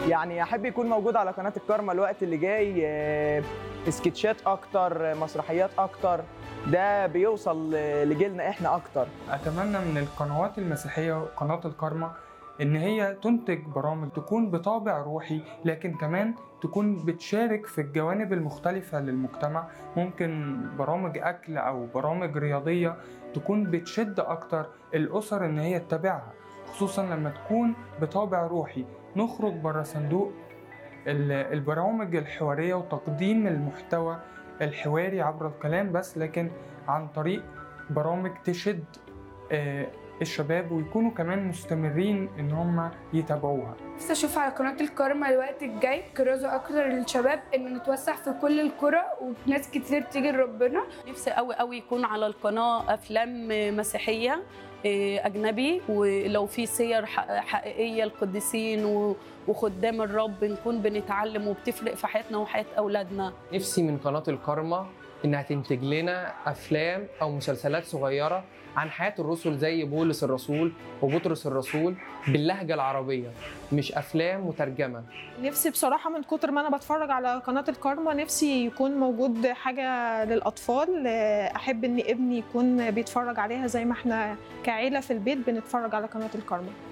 يعني احب يكون موجود على قناه الكارما الوقت اللي جاي آه، سكتشات اكتر مسرحيات اكتر ده بيوصل آه، لجيلنا احنا اكتر أتمنى من القنوات المسيحية وقناة الكارما إن هي تنتج برامج تكون بطابع روحي لكن كمان تكون بتشارك في الجوانب المختلفة للمجتمع ممكن برامج أكل أو برامج رياضية تكون بتشد أكتر الأسر إن هي تتابعها خصوصا لما تكون بطابع روحي نخرج بره صندوق ال- البرامج الحوارية وتقديم المحتوى الحواري عبر الكلام بس لكن عن طريق برامج تشد آه، الشباب ويكونوا كمان مستمرين ان هم يتابعوها نفسي اشوف على قناه الكارما الوقت الجاي كرازه اكتر للشباب ان نتوسع في كل القرى وناس كتير تيجي لربنا نفسي قوي قوي يكون على القناة أفلام مسيحية إيه، أجنبي ولو في سير ح- حقيقية القديسين و- وخدام الرب نكون بنتعلم وبتفرق في حياتنا وحياة أولادنا نفسي من قناة الكارما إنها تنتج لنا أفلام أو مسلسلات صغيرة عن حياة الرسل زي بولس الرسول وبطرس الرسول باللهجة العربية مش أفلام مترجمة نفسي بصراحة من كتر ما أنا بتفرج على قناة الكارما نفسي يكون موجود حاجة للأطفال آه، أحب إن ابني يكون بيتفرج عليها زي ما إحنا كعيلة في البيت بنتفرج على قناة الكارما